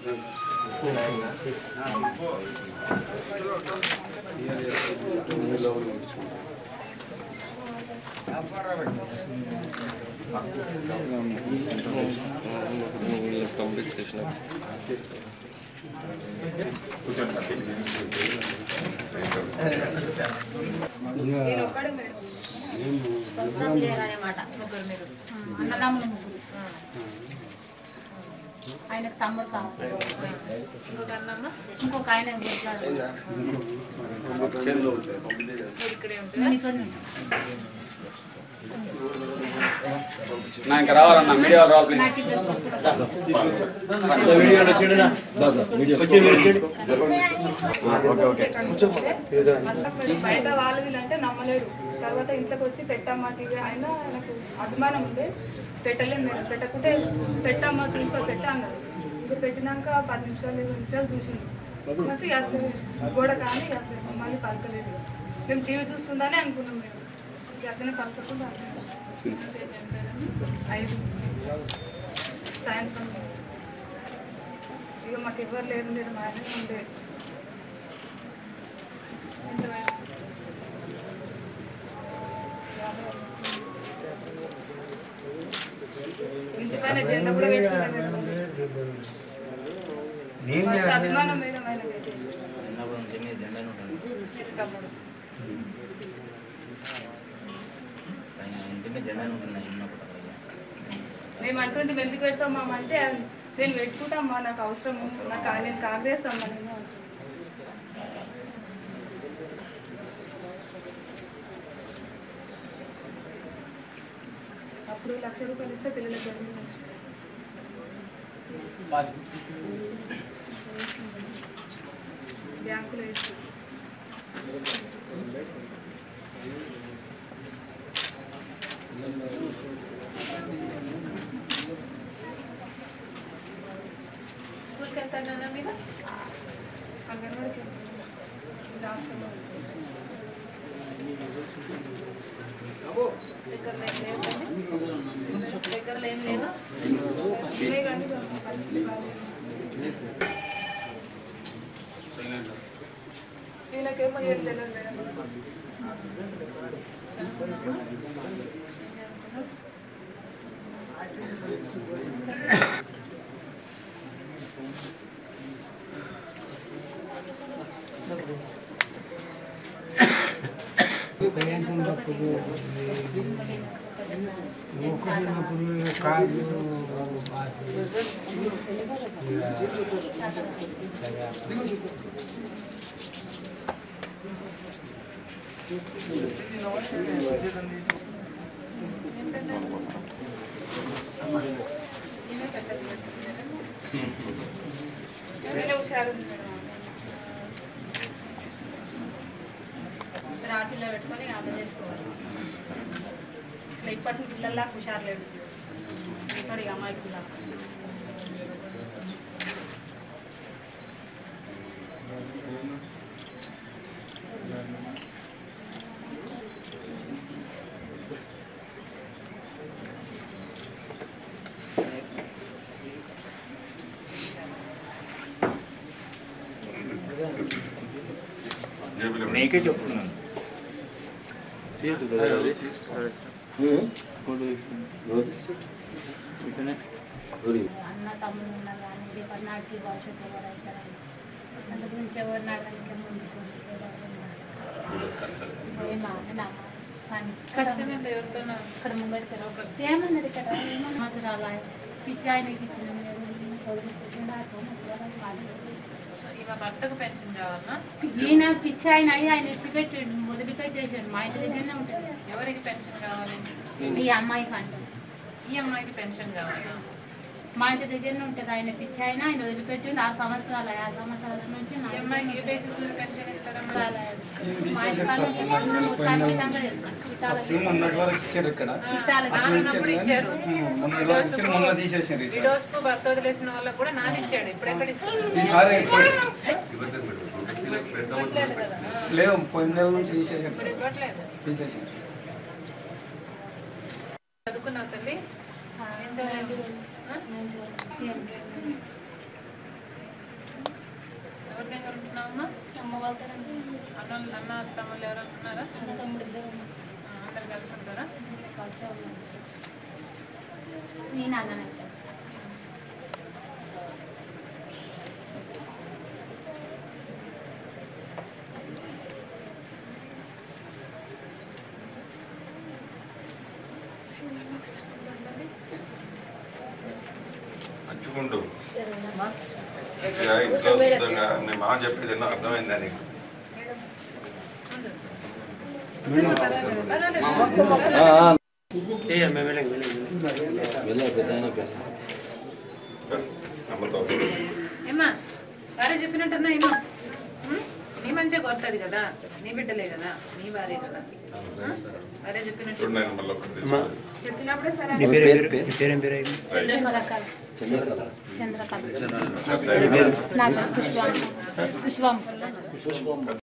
పంపించేసిన నేను ఒక్కడే మేడం సొంతం లేరనేమాట ముగ్గురు మీరు అన్నదమ్ములు ముగ్గురు ఆయనకు తమ్ముడు కావాలి ఇంకొక అన్నమ్మ ఇంకొక ఆయన గుర్తురాడు. నేను ఇక్కడనే ఉంటాను. నా ఇంకా రావాలన్నా మీడియా వాళ్ళు రావాలి నాకు ఇక్కడ అసలు బయట వాళ్ళు వీళ్ళంటే నమ్మలేరు తర్వాత ఇంట్లోకి వచ్చి పెట్టమ్మా టీవీ అయినా నాకు అభిమానం ఉంది పెట్టలేము నేను పెట్టకుంటే పెట్టమ్మా చూసుకో పెట్ట అన్నారు ఇంకా పెట్టినాక పది నిమిషాలు ఇరవై నిమిషాలు చూసింది చూసి అసలు గోడ కానీ అసలు మమ్మల్ని పలకలేదు మేము టీవీ చూస్తుందనే అనుకున్నాం మేము ఇక అతనే పలకకుండా ఐదు సాయంత్రం ఇక మాకు ఎవరు లేరు లేదు మా ఆయన ఉండే ఇంటిపైన జెండా కూడా పెట్టుకున్నాను అభిమానం మీద ఆయన తమ్ముడు మేము అంటుంటే మేము ఎందుకు పెడతామా అంటే నేను పెట్టుకుంటామా నాకు అవసరం నాకు నేను కాగేస్తామా నేను అంటున్నాను. అప్పుడు లక్ష రూపాయలు ఇస్తే పిల్లలకు గవర్నమెంట్ బ్యాంకులో వేసి స్కూల్కి వెళ్తానన్నా మీరు అంగన్వాడికి ఇది హాస్టల్లో దగ్గరలో ఏం లేవు కదండి? దగ్గరలో ఏం లేవా ఉన్నాయి కానీ కొంచెం పరిస్థితి బాగాలేదు. వీళ్ళకేమో ఏం తెలియదు మేడం వీళ్ళే హుషారు ఉంది మేడం రాత్రిలో పెట్టుకొని అర్థం చేసుకోవాలి ఇట్లా ఇప్పటి పిల్లల్లా హుషారు లేదు ఇప్పటి అమ్మాయికుల్లా నీకే చెప్తున్నాను అన్న తమ్ముడు ఉన్నారు కానీ రేపటి నాటికి భవిష్యత్తు ఎవరు అవుతారని అందు గురించి ఎవరిని అడగడానికి ముందుకు ఏమా నా కానీ ఇక్కడ ముంగడికి ఏమన్నది ఇక్కడ సంవత్సరాలు పిచ్చి ఆయనకి ఇచ్చిన భర్తకు పెన్షన్ కావాలన్నా ఈయన పిచ్చి ఆయన అయ్యి ఆయన విడిచిపెట్టిండు వదిలిపెట్టేసాడు మా ఇంటి దగ్గరనే ఉంటుంది ఎవరికి పెన్షన్ కావాలి ఈ అమ్మాయికి అంటే ఈ అమ్మాయికి పెన్షన్ కావాలా మా ఇంటి దగ్గరనే ఉంటుంది ఆయన పిచ్చి ఆయన ఆయన వదిలిపెట్టిండు ఆ సంవత్సరాలు ఆ సంవత్సరాల నుంచి నా ఈ అమ్మాయికి ఏ బేసిస్ మీద పెన్షన్ ఇస్తారమ్మా మా ఇంటి కాడ మొత్తానికి విధంగా తెలుసు చుట్టాలకి స్కీమ్ ఉన్నటి వరకు ఇచ్చారు ఇక్కడ చుట్టాలకి నాన్నప్పుడు ఇచ్చారు మొన్న ఇలా ఇచ్చారు మొన్న తీసేసారు ఈసారి. విడోస్ కు భర్త వదిలేసిన వాళ్ళకి కూడా నాన్న ఇచ్చాడు ఇప్పుడు ఎక్కడ ఇస్తారు ఈసారి ఇవ్వట్లేదు కదా లేవు పోయిన నెల నుంచి తీసేసారు ఇప్పుడు సార్. ఇవ్వట్లేదు తీసేసారు చదువుకున్నావు తల్లి ఏం చదివావు? ఆ? వాళ్ళతారంటే అన్న అన్న తమ్ముళ్ళు ఎవరైనా ఉన్నారా అన్న తమ్ముడు ఇద్దరు ఉన్నారు. ఆ, అందరు కలిసి ఉంటారా కలిసే ఉన్నారు మీ నాన్ననైతే మంచిగుండు ఇక ఇంట్లో శుద్ధంగా నేను మా చెప్పేది ఎన్నో అర్థమైందా నీకు నమ్మతో ఏమ్మా భార్య చెప్పినట్టన్నా ఏమో నీ మంచిగా కోరుతుంది కదా నీ బిడ్డలే కదా నీ భార్య కదా ఆ? భార్య చెప్పినట్టు చూడు నేను మళ్ళీ ఒకటి తీసుకుంటాను. చెప్పినప్పుడే సరే చంద్రకళ చంద్రకళ శ్రద్ధ నాకు పుష్పం పుష్పం